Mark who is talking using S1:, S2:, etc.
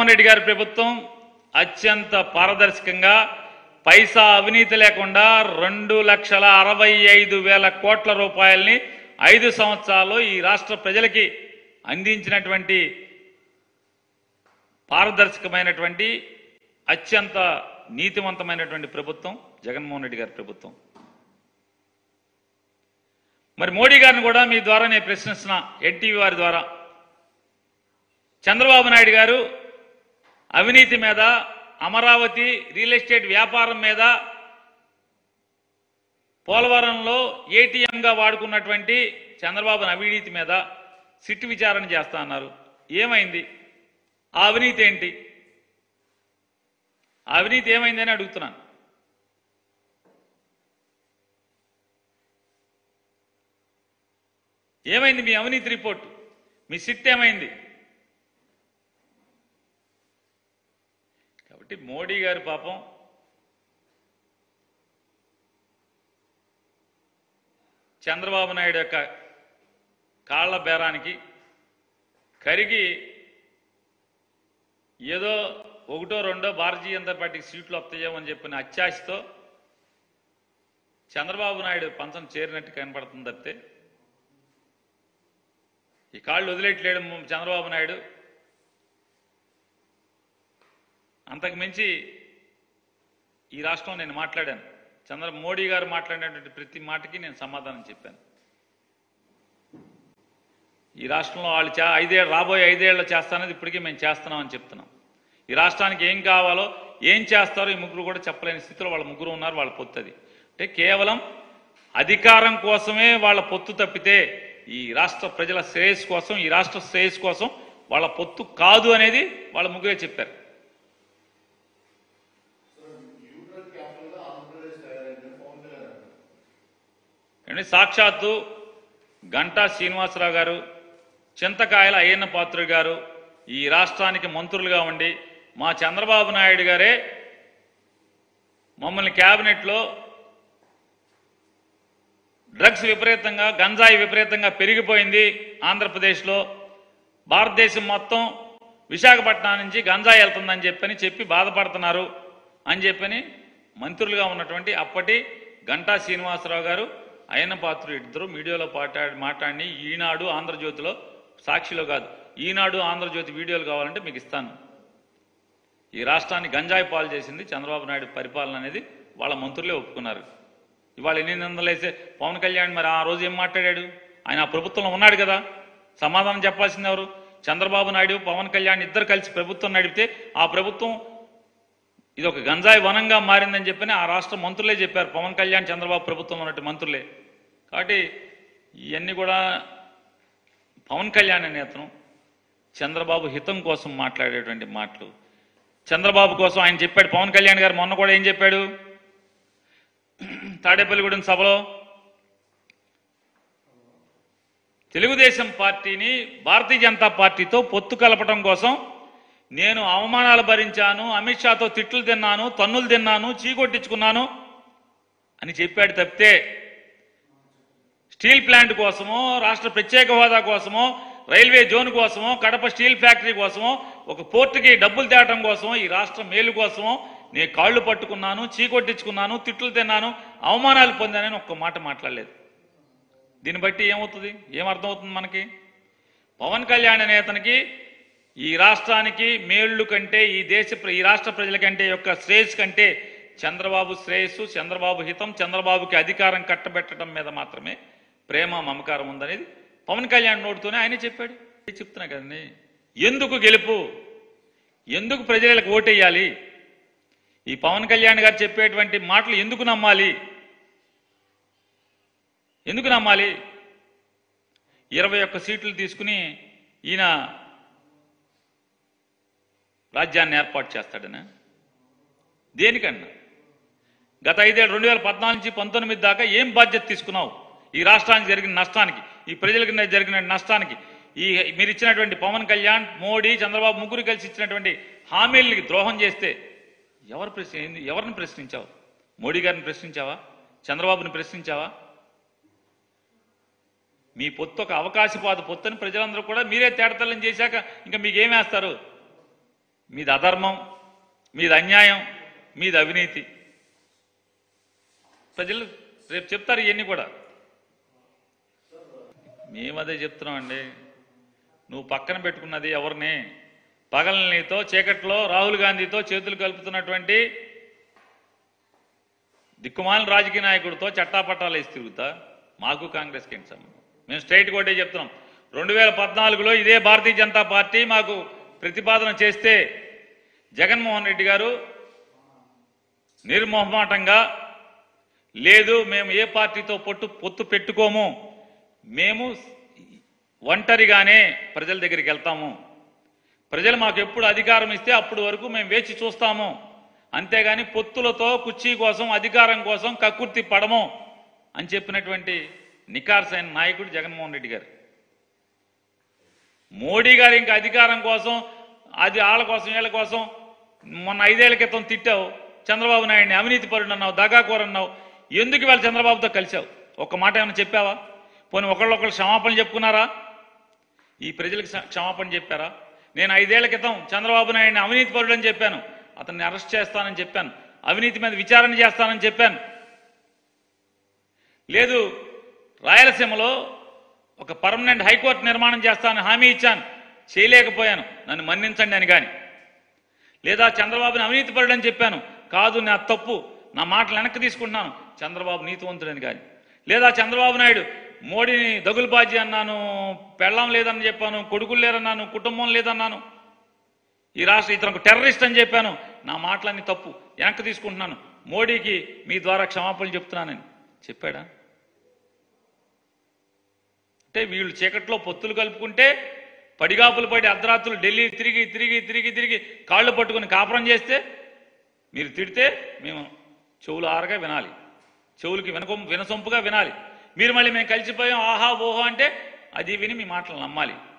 S1: జగన్మోహన్ రెడ్డి గారి ప్రభుత్వం అత్యంత పారదర్శకంగా పైసా అవినీతి లేకుండా రెండు లక్షల అరవై ఐదు వేల కోట్ల రూపాయల్ని ఐదు సంవత్సరాల్లో ఈ రాష్ట్ర ప్రజలకి అందించినటువంటి పారదర్శకమైనటువంటి అత్యంత నీతివంతమైనటువంటి ప్రభుత్వం జగన్మోహన్ రెడ్డి గారి ప్రభుత్వం మరి మోడీ గారిని కూడా మీ ద్వారా నేను ప్రశ్నిస్తున్నా ఎన్టీవీ వారి ద్వారా చంద్రబాబు నాయుడు గారు అవినీతి మీద అమరావతి రియల్ ఎస్టేట్ వ్యాపారం మీద పోలవరంలో ఏటీఎంగా వాడుకున్నటువంటి చంద్రబాబు అవినీతి మీద సిట్టు విచారణ చేస్తా అన్నారు ఏమైంది ఆ అవినీతి ఏంటి ఆ అవినీతి ఏమైందని అడుగుతున్నాను ఏమైంది మీ అవినీతి రిపోర్ట్ మీ సిట్ ఏమైంది కాబట్టి మోడీ గారి పాపం చంద్రబాబు నాయుడు యొక్క కాళ్ల బేరానికి కరిగి ఏదో ఒకటో రెండో భారతీయ జనతా పార్టీకి సీట్లు వస్తాయేమని చెప్పిన అత్యాశతో చంద్రబాబు నాయుడు పంచం చేరినట్టు కనపడుతుంది తప్పితే ఈ కాళ్ళు వదిలేట్లేడు చంద్రబాబు నాయుడు అంతకు మించి ఈ రాష్ట్రం నేను మాట్లాడాను చంద్ర మోడీ గారు మాట్లాడినటువంటి ప్రతి మాటకి నేను సమాధానం చెప్పాను ఈ రాష్ట్రంలో వాళ్ళు చే ఐదేళ్ళు రాబోయే ఐదేళ్ళు చేస్తానది ఇప్పటికీ మేము చేస్తున్నామని చెప్తున్నాం ఈ రాష్ట్రానికి ఏం కావాలో ఏం చేస్తారో ఈ ముగ్గురు కూడా చెప్పలేని స్థితిలో వాళ్ళ ముగ్గురు ఉన్నారు వాళ్ళ పొత్తు అది అంటే కేవలం అధికారం కోసమే వాళ్ళ పొత్తు తప్పితే ఈ రాష్ట్ర ప్రజల శ్రేయస్సు కోసం ఈ రాష్ట్ర శ్రేయస్సు కోసం వాళ్ళ పొత్తు కాదు అనేది వాళ్ళ ముగ్గురే చెప్పారు
S2: న్యూట్రల్ క్యాపిటల్ గా ఆంధ్రప్రదేశ్ తయారైందని పవన్ కళ్యాణ్ అంటారు
S1: ఏమండి సాక్షాత్తు గంటా శ్రీనివాసరావు గారు చింతకాయల అయ్యన్న పాత్రుడు గారు ఈ రాష్ట్రానికి మంత్రులుగా ఉండి మా చంద్రబాబు నాయుడు గారే మమ్మల్ని క్యాబినెట్లో డ్రగ్స్ విపరీతంగా గంజాయి విపరీతంగా పెరిగిపోయింది ఆంధ్రప్రదేశ్లో భారతదేశం మొత్తం విశాఖపట్నం నుంచి గంజాయి వెళ్తుందని చెప్పని చెప్పి బాధపడుతున్నారు అని చెప్పని మంత్రులుగా ఉన్నటువంటి అప్పటి గంటా శ్రీనివాసరావు గారు అయ్యన్న పాత్రుడు ఇద్దరు మీడియాలో మాట్లాడి మాట్లాడి ఈనాడు ఆంధ్రజ్యోతిలో సాక్షిలో కాదు ఈనాడు ఆంధ్రజ్యోతి వీడియోలు కావాలంటే మీకు ఇస్తాను ఈ రాష్ట్రాన్ని గంజాయి పాలు చేసింది చంద్రబాబు నాయుడు పరిపాలన అనేది వాళ్ళ మంత్రులే ఒప్పుకున్నారు ఇవాళ ఎన్ని నిందలేసే పవన్ కళ్యాణ్ మరి ఆ రోజు ఏం మాట్లాడాడు ఆయన ఆ ప్రభుత్వంలో ఉన్నాడు కదా సమాధానం చెప్పాల్సింది ఎవరు చంద్రబాబు నాయుడు పవన్ కళ్యాణ్ ఇద్దరు కలిసి ప్రభుత్వం నడిపితే ఆ ప్రభుత్వం ఇది ఒక గంజాయి వనంగా మారిందని చెప్పని ఆ రాష్ట్ర మంత్రులే చెప్పారు పవన్ కళ్యాణ్ చంద్రబాబు ప్రభుత్వంలో ఉన్నట్టు మంత్రులే కాబట్టి ఇవన్నీ కూడా పవన్ కళ్యాణ్ అనే అతను చంద్రబాబు హితం కోసం మాట్లాడేటువంటి మాటలు చంద్రబాబు కోసం ఆయన చెప్పాడు పవన్ కళ్యాణ్ గారు మొన్న కూడా ఏం చెప్పాడు తాడేపల్లిగూడెం సభలో తెలుగుదేశం పార్టీని భారతీయ జనతా పార్టీతో పొత్తు కలపడం కోసం నేను అవమానాలు భరించాను అమిత్ షాతో తిట్లు తిన్నాను తన్నులు తిన్నాను చీకొట్టించుకున్నాను అని చెప్పాడు తప్పితే స్టీల్ ప్లాంట్ కోసమో రాష్ట్ర ప్రత్యేక హోదా కోసమో రైల్వే జోన్ కోసమో కడప స్టీల్ ఫ్యాక్టరీ కోసమో ఒక పోర్టుకి డబ్బులు తేవటం కోసమో ఈ రాష్ట్ర మేలు కోసమో నేను కాళ్ళు పట్టుకున్నాను చీకొట్టించుకున్నాను తిట్లు తిన్నాను అవమానాలు పొందానని ఒక్క మాట మాట్లాడలేదు దీన్ని బట్టి ఏమవుతుంది ఏమర్థమవుతుంది మనకి పవన్ కళ్యాణ్ అనే అతనికి ఈ రాష్ట్రానికి మేళ్ళు కంటే ఈ దేశ ప్ర- ఈ రాష్ట్ర ప్రజల కంటే యొక్క శ్రేయస్సు కంటే చంద్రబాబు శ్రేయస్సు చంద్రబాబు హితం చంద్రబాబుకి అధికారం కట్టబెట్టడం మీద మాత్రమే ప్రేమ మమకారం ఉందనేది పవన్ కళ్యాణ్ నోటితోనే ఆయనే చెప్పాడు నేను చెప్తున్నా కదండి ఎందుకు గెలుపు ఎందుకు ప్రజలకు ఓటేయాలి ఈ పవన్ కళ్యాణ్ గారు చెప్పేటువంటి మాటలు ఎందుకు నమ్మాలి ఎందుకు నమ్మాలి ఇరవై ఒక్క సీట్లు తీసుకుని ఈయన రాజ్యాన్ని ఏర్పాటు చేస్తాడనా దేనికన్నా గత ఐదేళ్ళు రెండు వేల పద్నాలుగు నుంచి పంతొమ్మిది దాకా ఏం బాధ్యత తీసుకున్నావు ఈ రాష్ట్రానికి జరిగిన నష్టానికి ఈ ప్రజలకు జరిగిన నష్టానికి ఈ మీరు ఇచ్చినటువంటి పవన్ కళ్యాణ్ మోడీ చంద్రబాబు ముగ్గురు కలిసి ఇచ్చినటువంటి హామీలకి ద్రోహం చేస్తే ఎవరు ప్రశ్న ఏంది- ఎవరిని ప్రశ్నించావు మోడీ గారిని ప్రశ్నించావా చంద్రబాబుని ప్రశ్నించావా మీ పొత్తు ఒక అవకాశపాత పొత్తని ప్రజలందరూ కూడా మీరే తేడతల్లం చేశాక ఇంకా మీకేమేస్తారు మీది అధర్మం మీది అన్యాయం మీది అవినీతి ప్రజలు రేపు చెప్తారు ఇవన్నీ కూడా మేము అదే చెప్తున్నామండి నువ్వు పక్కన పెట్టుకున్నది ఎవరిని పగలనితో చీకట్లో రాహుల్ గాంధీతో చేతులు కలుపుతున్నటువంటి దిక్కుమాలిన రాజకీయ నాయకుడితో చట్టాపట్టాలు వేసి తిరుగుతా మాకు కాంగ్రెస్కి ఏంటి సంబంధం మేము స్ట్రైట్ కొట్టే చెప్తున్నాం రెండు వేల పద్నాలుగులో ఇదే భారతీయ జనతా పార్టీ మాకు ప్రతిపాదన చేస్తే జగన్మోహన్ రెడ్డి గారు నిర్మోహమాటంగా లేదు మేము ఏ పార్టీతో పొట్టు పొత్తు పెట్టుకోము మేము ఒంటరిగానే ప్రజల దగ్గరికి వెళ్తాము ప్రజలు మాకు ఎప్పుడు అధికారం ఇస్తే అప్పుడు వరకు మేము వేచి చూస్తాము అంతేగాని పొత్తులతో కుర్చీ కోసం అధికారం కోసం కక్కుర్తి పడము అని చెప్పినటువంటి నికార్సైన నాయకుడు జగన్మోహన్ రెడ్డి గారు మోడీ గారు ఇంకా అధికారం కోసం అది వాళ్ళ కోసం వీళ్ళ కోసం మొన్న ఐదేళ్ల క్రితం తిట్టావు చంద్రబాబు నాయుడిని అవినీతి పరుడు అన్నావు దగాకోర అన్నావు ఎందుకు ఇవాళ చంద్రబాబుతో కలిశావు ఒక్క మాట ఏమైనా చెప్పావా పోనీ ఒకళ్ళొకళ్ళు క్షమాపణ చెప్పుకున్నారా ఈ ప్రజలకు క్ష- క్షమాపణ చెప్పారా నేను ఐదేళ్ల క్రితం చంద్రబాబు నాయుడిని అవినీతి పరుడు అని చెప్పాను అతన్ని అరెస్ట్ చేస్తానని చెప్పాను అవినీతి మీద విచారణ చేస్తానని చెప్పాను లేదు రాయలసీమలో ఒక పర్మనెంట్ హైకోర్టు నిర్మాణం చేస్తానని హామీ ఇచ్చాను చేయలేకపోయాను నన్ను మన్నించండి అని కానీ లేదా చంద్రబాబుని అవినీతి పరుడని చెప్పాను కాదు నా తప్పు నా మాటలు వెనక్కి తీసుకుంటున్నాను చంద్రబాబు నీతివంతుడని కానీ లేదా చంద్రబాబు నాయుడు మోడీని దగులుబాజీ అన్నాను పెళ్ళం లేదని చెప్పాను కొడుకులు లేరన్నాను కుటుంబం లేదన్నాను ఈ రాష్ట్ర ఇతనికి టెర్రరిస్ట్ అని చెప్పాను నా మాటలన్నీ తప్పు వెనక్కి తీసుకుంటున్నాను మోడీకి మీ ద్వారా క్షమాపణలు చెప్తున్నానని చెప్పాడా అంటే వీళ్ళు చీకట్లో పొత్తులు కలుపుకుంటే పడిగాపులు పడి అర్ధరాత్రులు ఢిల్లీ తిరిగి తిరిగి తిరిగి తిరిగి కాళ్ళు పట్టుకుని కాపురం చేస్తే మీరు తిడితే మేము చెవులు ఆరగా వినాలి చెవులకి వినకొం వినసొంపుగా వినాలి మీరు మళ్ళీ మేము కలిసిపోయాం ఆహా ఓహో అంటే అది విని మీ మాటలు నమ్మాలి